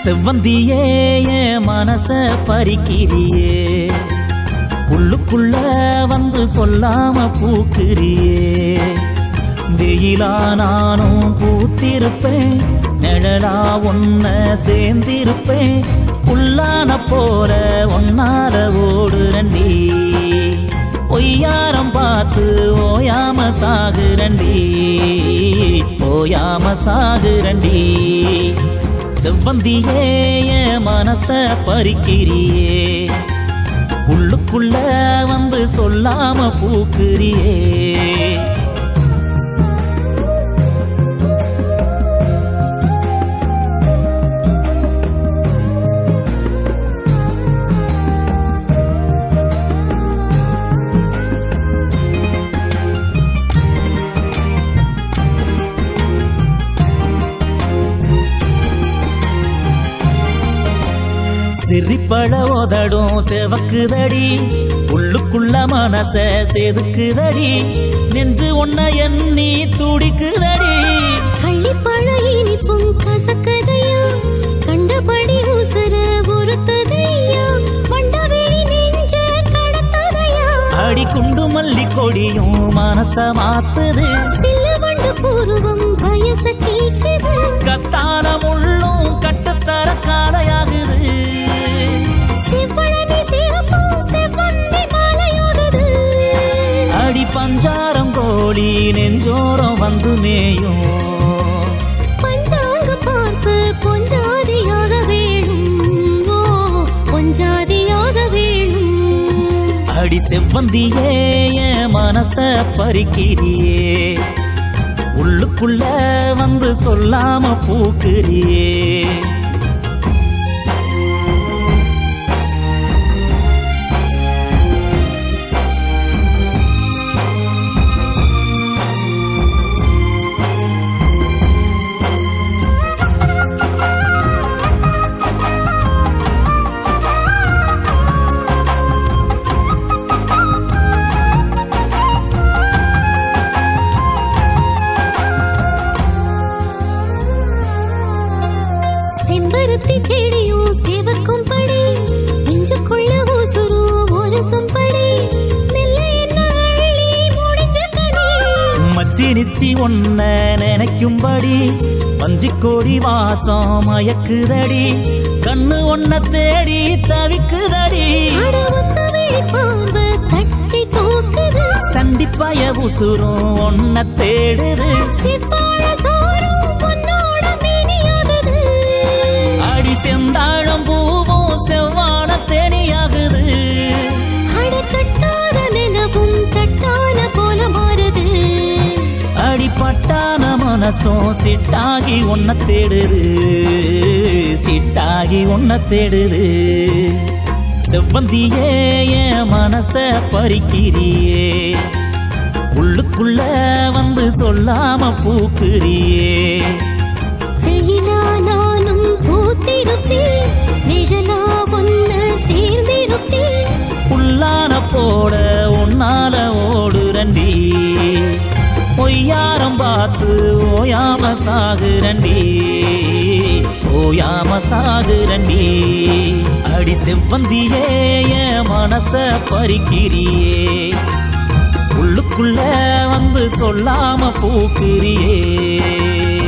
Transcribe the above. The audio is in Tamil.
செவ்வந்தியே என் மனச பறிக்கிறியே உள்ளுக்குள்ள வந்து சொல்லாம பூக்கிறியே வெயிலா நானும் பூத்திருப்பேன் நிழலா ஒன்ன சேர்ந்திருப்பேன் புல்லான போல ஒன்னால ஓடுறண்டி பொய்யாரம் பார்த்து ஓயாம சாகுரண்டி ஓயாம சாகுரண்டி செவ்வந்தியே என் மனச பறிக்கிறியே உள்ளுக்குள்ள வந்து சொல்லாம பூக்குறியே சிரிப்பழ உதடும் செவக்குதடி உள்ளுக்குள்ள மனச செதுக்குதடி நெஞ்சு ஒன்ன எண்ணி துடிக்குதடி கள்ளிப்பழ இனிப்பும் கசக்கதையா கண்டபடி உசுர உறுத்ததையா மண்டவெளி நெஞ்ச கடத்ததையா அடி குண்டு மல்லி கொடியும் மனச மாத்துது சில்லு வண்டு பூர்வம் வயச கேக்குது கத்தான முள்ளும் கட்டுத்தர காலையாகுது செவ்வழனி சிவப்பும் செவ்வந்தி மாலையோடுது அடி பஞ்சாரம் கோழி நெஞ்சோரம் வந்து மேயும் பஞ்சாங்க பார்த்து பொஞ்சாதியாக வேணும் ஓ பொஞ்சாதியாக வேணும் அடி செவ்வந்தியே என் மனச பறிக்கிறியே உள்ளுக்குள்ள வந்து சொல்லாம பூக்குறியே செம்பருத்தி செடியும் சிவக்கும் படி நெஞ்சுக்குள்ள உசுரு ஒரு சொம்படி மெல்ல என்ன அள்ளி முடிஞ்ச கனி மச்சி நிச்சி ஒன்ன நினைக்கும்படி பஞ்சிக்கோடி வாசம் மயக்குதடி கண்ணு ஒன்ன தேடி தவிக்குதடி அட ஒத்த விழி பார்வை தட்டி தூக்குது சண்டிப்பாய உசுரும் ஒன்ன தேடுது சிப்பாழ சோறும் பொன்னோட மேனியாகுது அடி செந்தாழம் பூவும் செவ்வான தேனியாகுது அட கட்டாத நிலவும் தட்டான போல மாறுது அடிப்பட்டான மனசும் சிட்டாகி ஒன்ன தேடுது சிட்டாகி ஒன்ன தேடுது செவ்வந்தியே என் மனச பறிக்கிறியே உள்ளுக்குள்ள வந்து சொல்லாம பூக்குறியே வெயிலா நானும் பூத்திருப்பேன் நிழலா ஒன்ன சேர்ந்திருப்பேன் புல்லான போட உன்னால ஓடுரண்டி பொய்யாரம் பார்த்து ஓயாம சாகுரண்டி ஓயாம சாகுரண்டி அடி செவ்வந்தியே என் மனச பறிக்கிறியே உள்ளுக்குள்ள வந்து சொல்லாம பூக்கிறியே